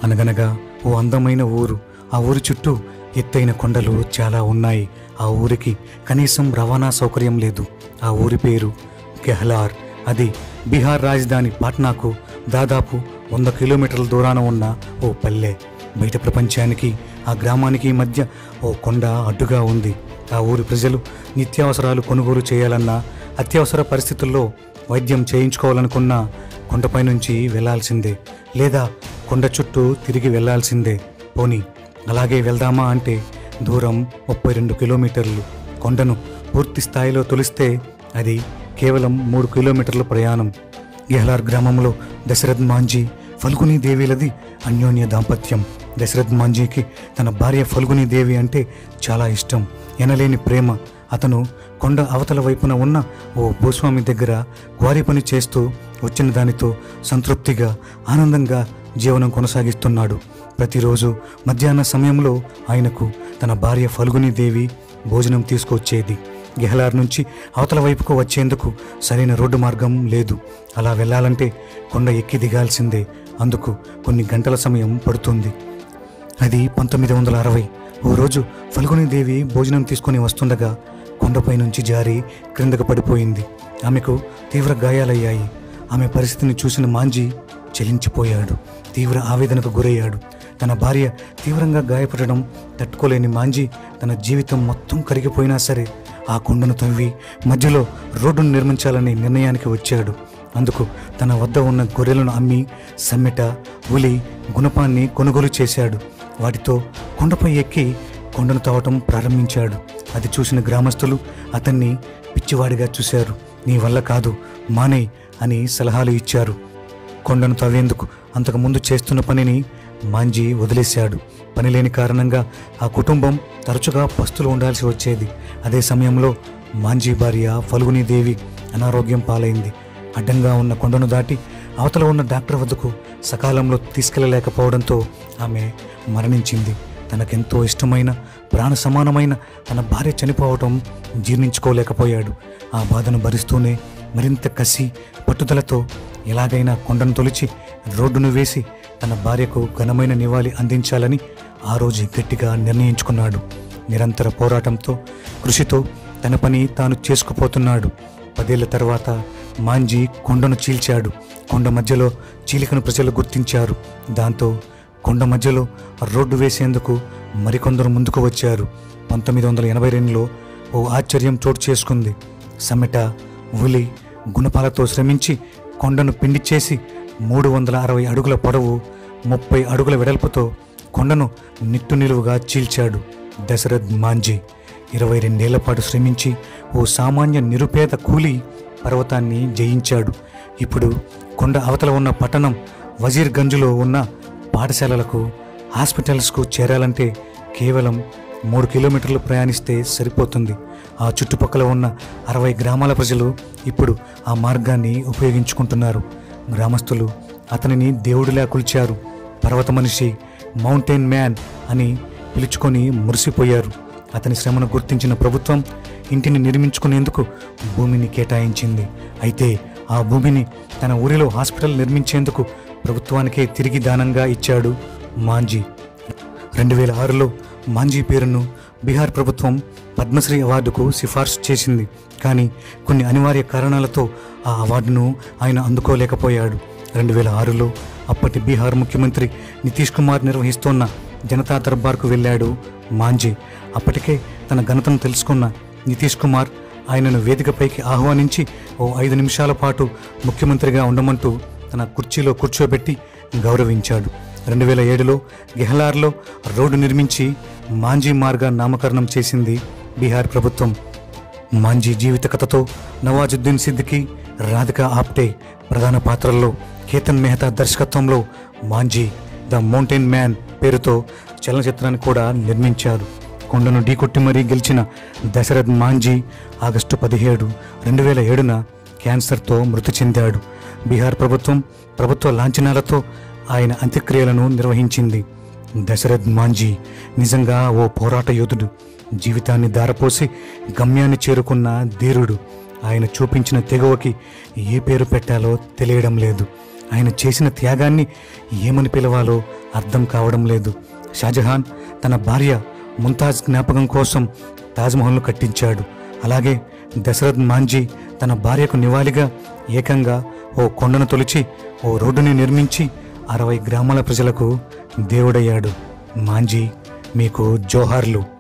అనగనగా ఓ అందమైన ఊరు ఆ ఊరి చుట్టూ ఎత్తైన కొండలు చాలా ఉన్నాయి ఆ ఊరికి కనీసం రవాణా సౌకర్యం లేదు ఆ ఊరి పేరు గెహ్లార్ అది బీహార్ రాజధాని పాట్నాకు దాదాపు వంద కిలోమీటర్ల దూరాన ఉన్న ఓ పల్లె బయట ప్రపంచానికి ఆ గ్రామానికి మధ్య ఓ కొండ అడ్డుగా ఉంది ఆ ఊరి ప్రజలు నిత్యావసరాలు కొనుగోలు చేయాలన్నా అత్యవసర పరిస్థితుల్లో వైద్యం చేయించుకోవాలనుకున్నా కొండపై నుంచి వెళ్లాల్సిందే లేదా కొండ చుట్టూ తిరిగి వెళ్లాల్సిందే పోనీ అలాగే వెళ్దామా అంటే దూరం ముప్పై రెండు కిలోమీటర్లు కొండను పూర్తి స్థాయిలో తొలిస్తే అది కేవలం మూడు కిలోమీటర్ల ప్రయాణం గెహ్లార్ గ్రామంలో దశరథ్ మాంజీ ఫల్గుని దేవిలది అన్యోన్య దాంపత్యం దశరథ్ మాంజీకి తన భార్య ఫల్గుని దేవి అంటే చాలా ఇష్టం ఎనలేని ప్రేమ అతను కొండ అవతల వైపున ఉన్న ఓ భూస్వామి దగ్గర క్వారీ పని చేస్తూ వచ్చిన దానితో సంతృప్తిగా ఆనందంగా జీవనం కొనసాగిస్తున్నాడు ప్రతిరోజు మధ్యాహ్న సమయంలో ఆయనకు తన భార్య ఫల్గుని దేవి భోజనం తీసుకొచ్చేది గెహలార్ నుంచి అవతల వైపుకు వచ్చేందుకు సరైన రోడ్డు మార్గం లేదు అలా వెళ్ళాలంటే కొండ ఎక్కి దిగాల్సిందే అందుకు కొన్ని గంటల సమయం పడుతుంది అది పంతొమ్మిది వందల అరవై ఓ రోజు ఫల్గుని దేవి భోజనం తీసుకుని వస్తుండగా కొండపై నుంచి జారి క్రిందకు పడిపోయింది ఆమెకు తీవ్ర గాయాలయ్యాయి ఆమె పరిస్థితిని చూసిన మాంజీ చెలించిపోయాడు తీవ్ర ఆవేదనకు గురయ్యాడు తన భార్య తీవ్రంగా గాయపడడం తట్టుకోలేని మాంజీ తన జీవితం మొత్తం కరిగిపోయినా సరే ఆ కొండను తవ్వి మధ్యలో రోడ్డును నిర్మించాలనే నిర్ణయానికి వచ్చాడు అందుకు తన వద్ద ఉన్న గొర్రెలను అమ్మి సమ్మెట ఉలి గుణపాన్ని కొనుగోలు చేశాడు వాటితో కొండపై ఎక్కి కొండను తవ్వటం ప్రారంభించాడు అది చూసిన గ్రామస్తులు అతన్ని పిచ్చివాడిగా చూశారు నీ వల్ల కాదు మానే అని సలహాలు ఇచ్చారు కొండను తవ్వేందుకు అంతకుముందు చేస్తున్న పనిని మాంజీ వదిలేశాడు పని లేని కారణంగా ఆ కుటుంబం తరచుగా పస్తులు ఉండాల్సి వచ్చేది అదే సమయంలో మాంజీ భార్య ఫల్గుని దేవి అనారోగ్యం పాలైంది అడ్డంగా ఉన్న కొండను దాటి అవతల ఉన్న డాక్టర్ వద్దకు సకాలంలో తీసుకెళ్లలేకపోవడంతో ఆమె మరణించింది తనకెంతో ఇష్టమైన ప్రాణ సమానమైన తన భార్య చనిపోవటం జీర్ణించుకోలేకపోయాడు ఆ బాధను భరిస్తూనే మరింత కసి పట్టుదలతో ఎలాగైనా కొండను తొలిచి రోడ్డును వేసి తన భార్యకు ఘనమైన నివాళి అందించాలని ఆ రోజు గట్టిగా నిర్ణయించుకున్నాడు నిరంతర పోరాటంతో కృషితో తన పని తాను చేసుకుపోతున్నాడు పదేళ్ల తర్వాత మాంజీ కొండను చీల్చాడు కొండ మధ్యలో చీలికను ప్రజలు గుర్తించారు దాంతో కొండ మధ్యలో రోడ్డు వేసేందుకు మరికొందరు ముందుకు వచ్చారు పంతొమ్మిది వందల ఎనభై రెండులో ఓ ఆశ్చర్యం చోటు చేసుకుంది సమ్మెట ఉలి గుణపాలతో శ్రమించి కొండను పిండి చేసి మూడు వందల అరవై అడుగుల పొడవు ముప్పై అడుగుల వెడల్పుతో కొండను నిట్టు నిలువుగా చీల్చాడు దశరథ్ మాంజీ ఇరవై రెండేళ్ల పాటు శ్రమించి ఓ సామాన్య నిరుపేద కూలి పర్వతాన్ని జయించాడు ఇప్పుడు కొండ అవతల ఉన్న పట్టణం వజీర్గంజ్లో ఉన్న పాఠశాలలకు హాస్పిటల్స్కు చేరాలంటే కేవలం మూడు కిలోమీటర్లు ప్రయాణిస్తే సరిపోతుంది ఆ చుట్టుపక్కల ఉన్న అరవై గ్రామాల ప్రజలు ఇప్పుడు ఆ మార్గాన్ని ఉపయోగించుకుంటున్నారు గ్రామస్తులు అతనిని దేవుడిలా కొలిచారు పర్వత మనిషి మౌంటైన్ మ్యాన్ అని పిలుచుకొని మురిసిపోయారు అతని శ్రమను గుర్తించిన ప్రభుత్వం ఇంటిని నిర్మించుకునేందుకు భూమిని కేటాయించింది అయితే ఆ భూమిని తన ఊరిలో హాస్పిటల్ నిర్మించేందుకు ప్రభుత్వానికే తిరిగి దానంగా ఇచ్చాడు మాంజీ రెండు వేల ఆరులో మాంజీ పేరును బీహార్ ప్రభుత్వం పద్మశ్రీ అవార్డుకు సిఫార్సు చేసింది కానీ కొన్ని అనివార్య కారణాలతో ఆ అవార్డును ఆయన అందుకోలేకపోయాడు రెండు వేల ఆరులో అప్పటి బీహార్ ముఖ్యమంత్రి నితీష్ కుమార్ నిర్వహిస్తోన్న జనతా దర్బార్కు వెళ్ళాడు మాంజీ అప్పటికే తన ఘనతను తెలుసుకున్న నితీష్ కుమార్ ఆయనను వేదికపైకి ఆహ్వానించి ఓ ఐదు నిమిషాల పాటు ముఖ్యమంత్రిగా ఉండమంటూ తన కుర్చీలో కూర్చోబెట్టి గౌరవించాడు రెండు వేల ఏడులో గెహ్లార్లో రోడ్డు నిర్మించి మాంజీ మార్గా నామకరణం చేసింది బీహార్ ప్రభుత్వం మాంజీ జీవిత కథతో నవాజుద్దీన్ సిద్దికి రాధికా ఆప్టే ప్రధాన పాత్రల్లో కేతన్ మెహతా దర్శకత్వంలో మాంజీ ద మౌంటైన్ మ్యాన్ పేరుతో చలనచిత్రాన్ని కూడా నిర్మించారు కొండను ఢీకొట్టి మరీ గెలిచిన దశరథ్ మాంజీ ఆగస్టు పదిహేడు రెండు వేల ఏడున క్యాన్సర్తో మృతి చెందాడు బీహార్ ప్రభుత్వం ప్రభుత్వ లాంఛనాలతో ఆయన అంత్యక్రియలను నిర్వహించింది దశరథ్ మాంజీ నిజంగా ఓ పోరాట యోధుడు జీవితాన్ని దారపోసి గమ్యాన్ని చేరుకున్న ధీరుడు ఆయన చూపించిన తెగువకి ఏ పేరు పెట్టాలో తెలియడం లేదు ఆయన చేసిన త్యాగాన్ని ఏమని పిలవాలో అర్థం కావడం లేదు షాజహాన్ తన భార్య ముంతాజ్ జ్ఞాపకం కోసం తాజ్మహల్ను కట్టించాడు అలాగే దశరథ్ మాంజీ తన భార్యకు నివాళిగా ఏకంగా ఓ కొండను తొలిచి ఓ రోడ్డుని నిర్మించి అరవై గ్రామాల ప్రజలకు దేవుడయ్యాడు మాంజీ మీకు జోహార్లు